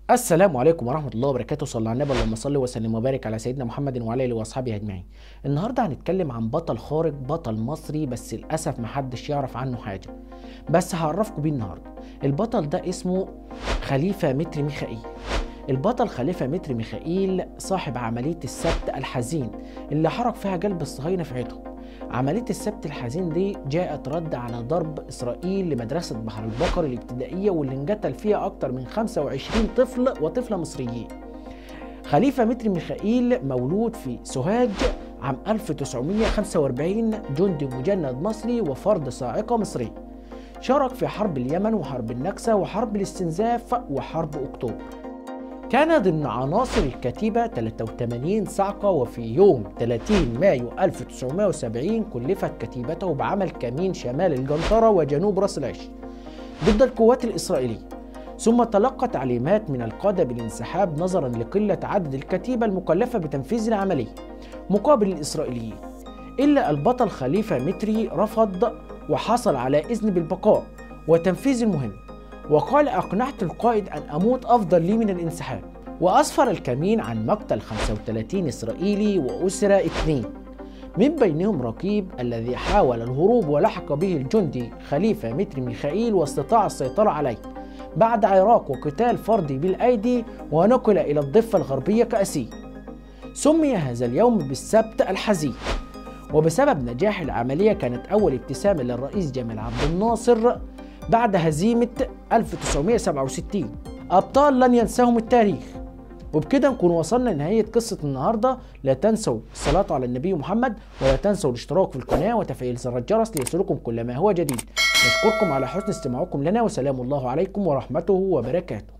السلام عليكم ورحمة الله وبركاته صلى على النبي اللهم صل وسلم وبارك على سيدنا محمد وعلى آله وأصحابه أجمعين. النهاردة هنتكلم عن بطل خارق بطل مصري بس للأسف محدش يعرف عنه حاجة. بس هعرفكم بيه النهاردة. البطل ده اسمه خليفة متر ميخائيل. البطل خليفة متر ميخائيل صاحب عملية السبت الحزين اللي حرق فيها قلب الصهاينة في عيدهم. عملية السبت الحزين دي جاءت رد على ضرب إسرائيل لمدرسة بحر البقر الابتدائية واللي انقتل فيها أكثر من 25 طفل وطفلة مصريين خليفة متر ميخائيل مولود في سوهاج عام 1945 جندي مجند مصري وفرد صاعقة مصري شارك في حرب اليمن وحرب النكسة وحرب الاستنزاف وحرب أكتوبر كان ضمن عناصر الكتيبة 83 صعقة وفي يوم 30 مايو 1970 كلفت كتيبته بعمل كمين شمال الجنطرة وجنوب راس العش ضد القوات الإسرائيلية ثم تلقى تعليمات من القادة بالانسحاب نظرا لقلة عدد الكتيبة المكلفة بتنفيذ العملية مقابل الإسرائيليين إلا البطل خليفة متري رفض وحصل على إذن بالبقاء وتنفيذ المهمة وقال أقنعت القائد أن أموت أفضل لي من الانسحاب وأسفر الكمين عن مقتل 35 إسرائيلي وأسر اثنين من بينهم رقيب الذي حاول الهروب ولحق به الجندي خليفة متر ميخائيل واستطاع السيطرة عليه بعد عراق وقتال فردي بالأيدي ونقل إلى الضفة الغربية كأسير سمي هذا اليوم بالسبت الحزين وبسبب نجاح العملية كانت أول ابتسامة للرئيس جمال عبد الناصر بعد هزيمة 1967 أبطال لن ينساهم التاريخ وبكده نكون وصلنا لنهاية قصة النهاردة لا تنسوا الصلاة على النبي محمد ولا تنسوا الاشتراك في القناة وتفعيل زر الجرس ليصلكم كل ما هو جديد نشكركم على حسن استماعكم لنا وسلام الله عليكم ورحمته وبركاته